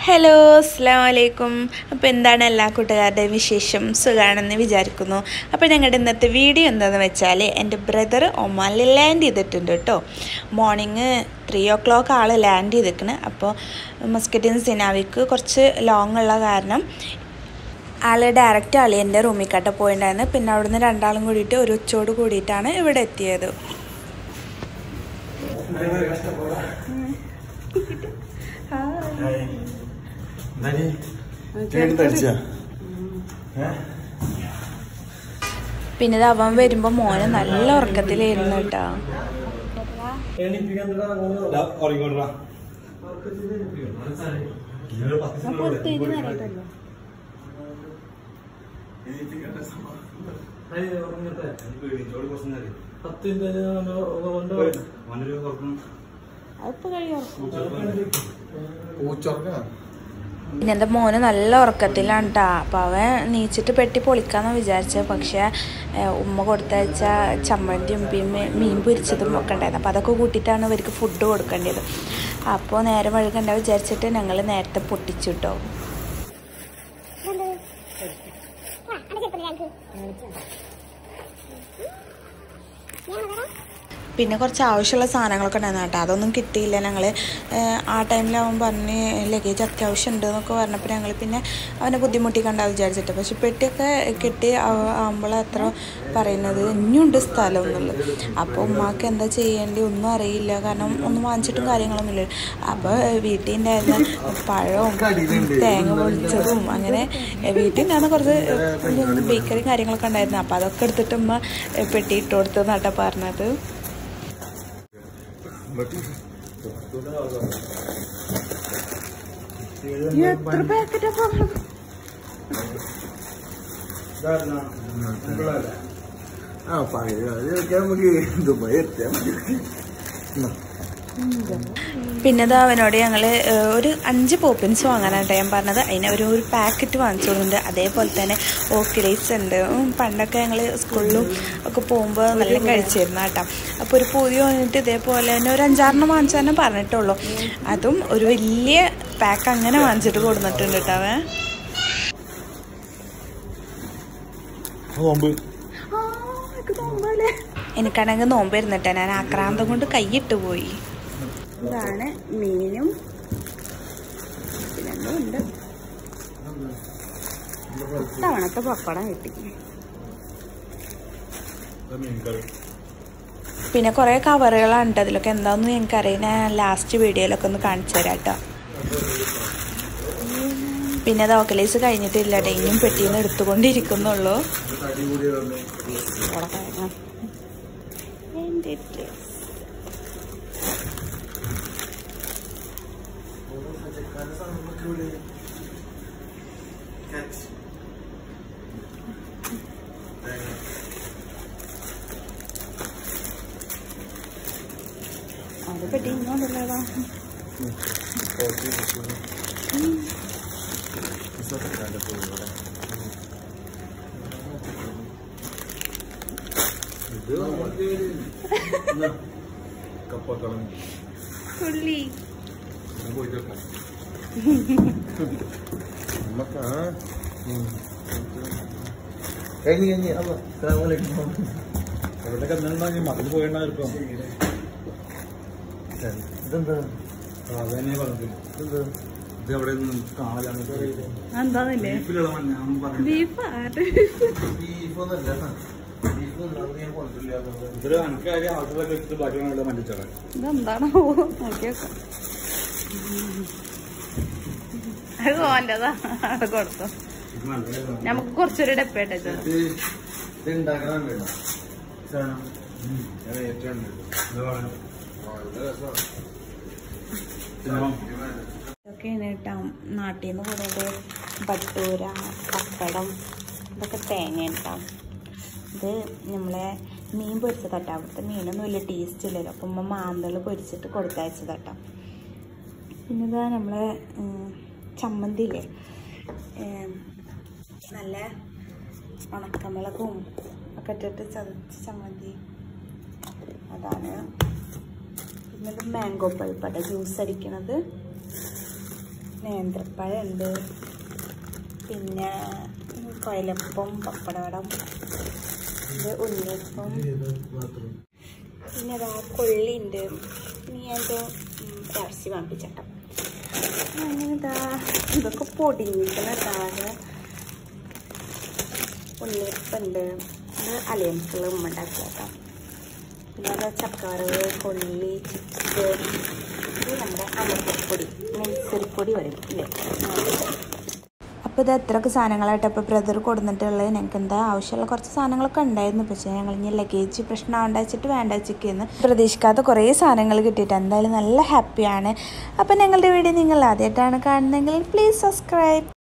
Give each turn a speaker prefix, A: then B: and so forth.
A: Hello അസ്സാം വലൈക്കും അപ്പോൾ എന്താണ് എല്ലാ കൂട്ടുകാരുടെയും വിശേഷം സുഖമാണെന്ന് വിചാരിക്കുന്നു അപ്പോൾ ഞങ്ങളുടെ ഇന്നത്തെ വീഡിയോ എന്താണെന്ന് വെച്ചാൽ എൻ്റെ ബ്രദർ ഒമാനിൽ ലാൻഡ് ചെയ്തിട്ടുണ്ട് കേട്ടോ മോർണിംഗ് ത്രീ ഓ ക്ലോക്ക് ആൾ ലാൻഡ് ചെയ്തിരിക്കണ് അപ്പോൾ മസ്കറ്റിൻ സിനാവിക്ക് കുറച്ച് ലോങ് ഉള്ള കാരണം ആൾ ഡയറക്റ്റ് അളിയൻ്റെ റൂമിൽ കട്ട പോയിട്ടുണ്ടായിരുന്നു പിന്നെ അവിടുന്ന് രണ്ടാളും കൂടിയിട്ട് ഒരു ഉച്ചയോട് കൂടിയിട്ടാണ് ഇവിടെ എത്തിയത് പിന്നെ ഇത് അവൻ വരുമ്പോൾ മോന് നല്ല ഉറക്കത്തിലായിരുന്നു കേട്ടോ അതിപ്പോൾ കഴിയും പിന്നെ എൻ്റെ മോന് നല്ല ഉറക്കത്തിലാണ് കേട്ടോ അപ്പോൾ അവൻ നീച്ചിട്ട് പെട്ടി പൊളിക്കാന്ന് വിചാരിച്ചത് പക്ഷേ ഏഹ്, ഉമ്മ കൊടുത്തയച്ച ചമ്മന്തിയും മീൻ മീൻ പൊരിച്ചതും ഒക്കെ ഉണ്ടായിരുന്നു അപ്പോൾ അതൊക്കെ കൂട്ടിയിട്ടാണ് ഇവർക്ക് ഫുഡ് കൊടുക്കേണ്ടത് അപ്പോൾ നേരെ വഴുകണ്ട വിചാരിച്ചിട്ട് ഞങ്ങൾ നേരത്തെ പൊട്ടിച്ചു കേട്ടോ പിന്നെ കുറച്ച് ആവശ്യമുള്ള സാധനങ്ങളൊക്കെ ഉണ്ടായിരുന്നു കേട്ടോ അതൊന്നും കിട്ടിയില്ല ഞങ്ങൾ ആ ടൈമിലാവുമ്പോൾ പറഞ്ഞ് ലഗേജ് അത്യാവശ്യം ഉണ്ട് എന്നൊക്കെ പറഞ്ഞപ്പോൾ ഞങ്ങൾ പിന്നെ അവനെ ബുദ്ധിമുട്ടിക്കണ്ട വിചാരിച്ചിട്ട് പക്ഷെ പെട്ടിയൊക്കെ കിട്ടി ആകുമ്പോൾ അത്ര പറയുന്നത് ഇനിയുണ്ട് സ്ഥലം എന്നുള്ളത് അപ്പോൾ ഉമ്മാക്ക് എന്താ ചെയ്യേണ്ടി ഒന്നും അറിയില്ല കാരണം ഒന്നും വാങ്ങിച്ചിട്ടും കാര്യങ്ങളൊന്നുമില്ല അപ്പോൾ വീട്ടിൽ ഉണ്ടായിരുന്ന പഴവും തേങ്ങ പൊളിച്ചതും അങ്ങനെ വീട്ടിൽ ഉണ്ടായിരുന്ന കുറച്ച് ബേക്കറി കാര്യങ്ങളൊക്കെ ഉണ്ടായിരുന്നു അപ്പോൾ അതൊക്കെ എടുത്തിട്ട് ഉമ്മ പെട്ടി ഇട്ട് കൊടുത്തു എന്നാട്ടാ പറഞ്ഞത് എത്ര പാക്കറ്റാ പറഞ്ഞത്
B: ആ പഴയ അതൊക്കെ നമുക്ക് ദുബായ് എത്തിയാൽ മതി
A: പിന്നെ ഇത് അവനോട് ഞങ്ങൾ ഒരു അഞ്ച് പോപ്പിൻസ് വാങ്ങാനായിട്ട് ഞാൻ പറഞ്ഞത് അതിന് ഒരു ഒരു പാക്കറ്റ് വാങ്ങിച്ചു കൊടുക്കുന്നുണ്ട് അതേപോലെ തന്നെ ഓക്കിഡൈസ് ഉണ്ട് ഉം, പണ്ടൊക്കെ ഞങ്ങൾ സ്കൂളിലും ഒക്കെ പോകുമ്പോൾ നല്ല കഴിച്ചിരുന്നു കേട്ടോ അപ്പോൾ ഒരു പുതിയ വന്നിട്ട് ഇതേപോലെ തന്നെ ഒരു അഞ്ചാറെണ്ണം വാങ്ങിച്ചു തന്നെ പറഞ്ഞിട്ടുള്ളൂ അതും ഒരു വലിയ പാക്ക് അങ്ങനെ വാങ്ങിച്ചിട്ട് കൊടുത്തിട്ടുണ്ട് കേട്ടോ അവൻ
B: നോമ്പ്
A: എനിക്കാണെങ്കിൽ നോമ്പ് ഇരുന്നിട്ടാ ഞാൻ ആക്രാന്തം കൊണ്ട് കൈയിട്ട് പോയി ഇതാണ് മീനും പിന്നെ ഉണ്ട് തവണത്തെ പപ്പടം കിട്ടി പിന്നെ കുറേ കവറുകളാണ് ട്ടോ അതിലൊക്കെ എന്താണെന്ന് ഞങ്ങൾക്കറിയാം ഞാൻ ലാസ്റ്റ് വീഡിയോയിലൊക്കെ ഒന്ന് കാണിച്ചു തരാം കേട്ടോ പിന്നെ അത് ഓക്കലൈസ് കഴിഞ്ഞിട്ടില്ല ട്ടോ. ഇനിയും പെട്ടിന്ന് എടുത്തുകൊണ്ടിരിക്കുന്നുള്ളൂ അവിടെ കാണാം. എൻ്റെ dress. അത് പെട്ടി ഇങ്ങോട്ടുള്ളതാ
B: കപ്പക്കളം
A: തുള്ളി
B: നമുക്ക് ആ കഴിഞ്ഞ് കഴിഞ്ഞ് അല്ല അസ്സലാമലൈക്കും
C: എവിടെ കന്നുണ്ടെങ്കിൽ മറന്നു പോയിണ്ടായിരിക്കും
B: ഇതെന്താ
C: അതന്നെ പറഞ്ഞു
B: ഇതെന്താ
C: ഇത് എവിടെ കാണലാണ്
A: എന്താന്നല്ലേ
C: ബീഫിലുള്ള ഞാൻ പറഞ്ഞു
A: ബീഫ്
B: ബീഫൊന്നല്ല ബീഫൊന്നും ഞാൻ കൊണ്ടില്ല
C: ഇതൊരു എനിക്ക് കാര്യം ആവശ്യമുള്ള വെച്ചിട്ട് ബാക്കിയുള്ള മല്ലിച്ചോളാം
A: ഇതെന്താണോ നോക്കിയൊക്കെ അത് ഓൻ്റെതാ അത് കൊടുത്തു
C: ഇത് നല്ലതായിരുന്നു.
A: നമുക്ക് കുറച്ചൊരു ഡപ്പേട്ടെ
B: ഇത് ഇത് ഉണ്ടാക്കണം വേണം സാധനം ഞാൻ ഏറ്റവും
C: ഇത് വേണം.
B: വളരെ രസമാണ്
C: പിന്നെ
A: ഇതൊക്കെയാണ് കേട്ടോ നാട്ടിൽ നിന്ന് കൂടുതൽ ബട്ടൂര പപ്പടം ഇതൊക്കെ തേങ്ങ ഉണ്ടാവും ഇത് നമ്മളെ മീൻ പൊരിച്ചതട്ടോ അവിടുത്തെ മീനൊന്നും വലിയ ടേസ്റ്റ് ഇല്ലല്ലോ അപ്പം ഉമ്മ മാന്തൾ പൊരിച്ചിട്ട് കൊടുത്തയച്ചതട്ടോ പിന്നെ ഇതാ നമ്മളെ ഉം, ചമ്മന്തി ഇല്ലേ ഏം, നല്ല ഉണക്കമുളകും ഒക്കെ ഇട്ടിട്ട് ചതച്ച് ചമ്മന്തി അതാണ് പിന്നെ ഇത് മാംഗോ പൾപ്പട്ട ജ്യൂസ് അടിക്കണത് നേന്ത്രപ്പഴമുണ്ട് പിന്നെ കൊയലപ്പം പപ്പടവടം ഇത് ഉണ്ണിയപ്പം പിന്നെ അതാ കൊള്ളിയുണ്ട് ഇനി എൻ്റെ ഇറച്ചി വാങ്ങിച്ചേട്ടം അങ്ങനെ ഇതാ ഇതൊക്കെ പൊടിഞ്ഞിരിക്കുന്ന താഴെ ഉണ്ണിയപ്പുണ്ട് ഇത് അലയൻസുകൾ ഉമ്മ ഉണ്ടാക്കിയേക്കാം പിന്നെ അത് ചക്കവറവ് കൊള്ളി ചിപ്സ് ഇത് നമ്മുടെ അമൃതപ്പൊടി നെൽസരിപ്പൊടി വരും ഇല്ലേ അപ്പോൾ ഇത് എത്രയൊക്കെ സാധനങ്ങളായിട്ട് അപ്പോൾ ബ്രദർ കൊടുത്തിട്ടുള്ളത് ഞങ്ങൾക്ക് എന്താ ആവശ്യമുള്ള കുറച്ച് സാധനങ്ങളൊക്കെ ഉണ്ടായിരുന്നു പക്ഷേ ഞങ്ങൾ ഇനി ലഗേജ് പ്രശ്നമാവണ്ട വെച്ചിട്ട് വേണ്ട വെച്ചിരിക്കുന്നു പ്രതീക്ഷിക്കാത്ത കുറേ സാധനങ്ങൾ കിട്ടിയിട്ട് എന്തായാലും നല്ല ഹാപ്പിയാണ് അപ്പോൾ ഞങ്ങളുടെ വീഡിയോ നിങ്ങൾ ആദ്യമായിട്ടാണ് കാണുന്നതെങ്കിൽ പ്ലീസ് സബ്സ്ക്രൈബ്